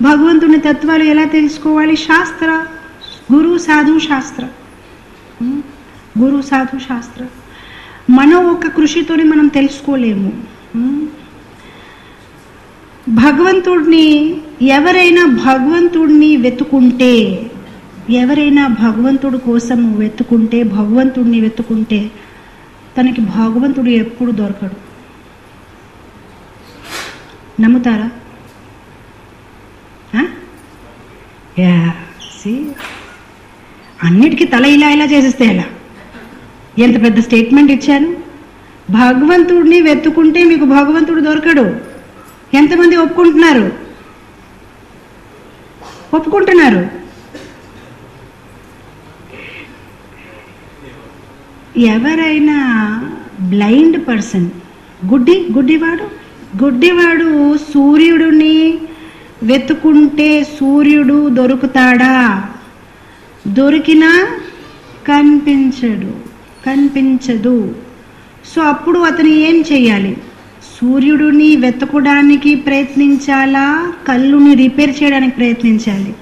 భగవంతుని తత్వాలు ఎలా తెలుసుకోవాలి శాస్త్ర గురు సాధు శాస్త్ర ఉం? గురు సాధు శాస్త్ర మనం ఒక కృషితోని మనం తెలుసుకోలేము ఉం? భగవంతుడిని ఎవరైనా భగవంతుడిని వెతుకుంటే ఎవరైనా భగవంతుడి కోసం వెతుకుంటే భగవంతుడిని వెతుకుంటే తనకి భగవంతుడు ఎప్పుడు దొరకడు నమ్ముతారా ఆ? Yeah see? అన్నిటికీ తల ఇలా ఇలా చేసేస్తే ఎలా ఎంత పెద్ద స్టేట్మెంట్ ఇచ్చాను భగవంతుడిని వెతుకుంటే మీకు భగవంతుడు దొరకడు ఎంతమంది ఒప్పుకుంటున్నారు ఒప్పుకుంటున్నారు ఎవరైనా బ్లైండ్ పర్సన్ గుడ్డి గుడ్డివాడు గుడ్డివాడు సూర్యుడిని వెతుకుంటే సూర్యుడు దొరుకుతాడా దొరికినా కనిపించడు కనిపించదు సో అప్పుడు అతను ఏం చేయాలి సూర్యుడిని వెతకడానికి ప్రయత్నించాలా కళ్ళుని రిపేర్ చేయడానికి ప్రయత్నించాలి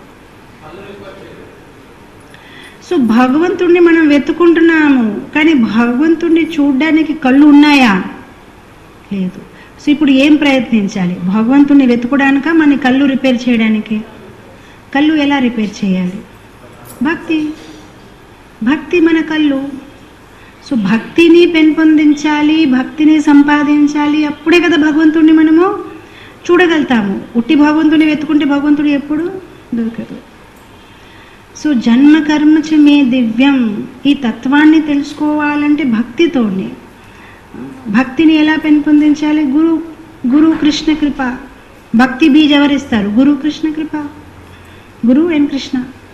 సో భగవంతుణ్ణి మనం వెతుకుంటున్నాము కానీ భగవంతుణ్ణి చూడడానికి కళ్ళు ఉన్నాయా లేదు సో ఇప్పుడు ఏం ప్రయత్నించాలి భగవంతుణ్ణి వెతుకడానిక మన కళ్ళు రిపేర్ చేయడానికి కళ్ళు ఎలా రిపేర్ చేయాలి భక్తి భక్తి మన కళ్ళు సో భక్తిని పెంపొందించాలి భక్తిని సంపాదించాలి అప్పుడే కదా భగవంతుడిని మనము చూడగలుగుతాము ఉట్టి భగవంతుని వెతుకుంటే భగవంతుడు ఎప్పుడు దొరకదు సో జన్మ కర్మ చ మే దివ్యం ఈ తత్వాన్ని తెలుసుకోవాలంటే భక్తితోనే భక్తిని ఎలా పెంపొందించాలి గురు గురు కృష్ణ కృప భక్తి బీజ్ ఎవరిస్తారు గురు కృష్ణ కృప గురు అండ్ కృష్ణ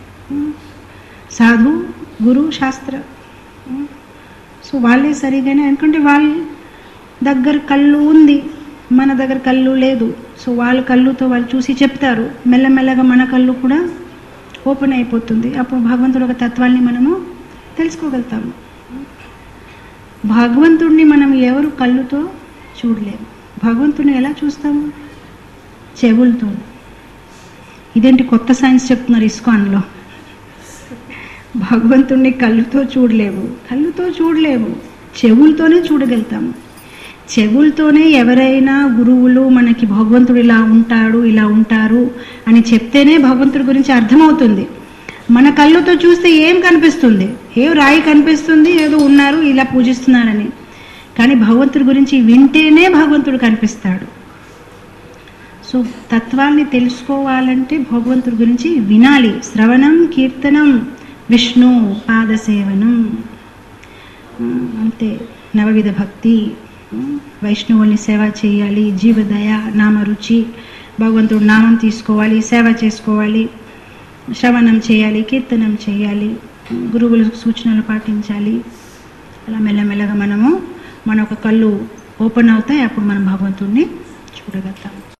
సాధు గురు శాస్త్ర సో వాళ్ళే సరిగానే ఎందుకంటే వాళ్ళ దగ్గర కళ్ళు ఉంది మన దగ్గర కళ్ళు లేదు సో వాళ్ళ కళ్ళుతో వాళ్ళు చూసి చెప్తారు మెల్లమెల్లగా మన కళ్ళు కూడా ఓపెన్ అయిపోతుంది అప్పుడు భగవంతుడు ఒక తత్వాన్ని మనము తెలుసుకోగలుగుతాము భగవంతుడిని మనం ఎవరు కళ్ళుతో చూడలేము భగవంతుని ఎలా చూస్తాము చెవులతో ఇదేంటి కొత్త సైన్స్ చెప్తున్నారు ఇస్కాన్లో భగవంతుణ్ణి కళ్ళుతో చూడలేము కళ్ళుతో చూడలేము చెవులతోనే చూడగలుగుతాము చెవులతోనే ఎవరైనా గురువులు మనకి భగవంతుడు ఇలా ఉంటాడు ఇలా ఉంటారు అని చెప్తేనే భగవంతుడి గురించి అర్థమవుతుంది మన కళ్ళుతో చూస్తే ఏం కనిపిస్తుంది ఏ రాయి కనిపిస్తుంది ఏదో ఉన్నారు ఇలా పూజిస్తున్నారని కానీ భగవంతుడి గురించి వింటేనే భగవంతుడు కనిపిస్తాడు సో తత్వాన్ని తెలుసుకోవాలంటే భగవంతుడి గురించి వినాలి శ్రవణం కీర్తనం విష్ణు పాదసేవనం ఆ, అంతే నవవిధ భక్తి ఆ, వైష్ణవుల్ని సేవ చేయాలి జీవదయ నామరుచి భగవంతుడు నామం తీసుకోవాలి సేవ చేసుకోవాలి శ్రవణం చేయాలి కీర్తనం చేయాలి గురువుల సూచనలు పాటించాలి అలా మెల్లమెల్లగా మనము మన ఒక కళ్ళు ఓపెన్ అవుతాయి అప్పుడు మనం భగవంతుడిని చూడగలుగుతాం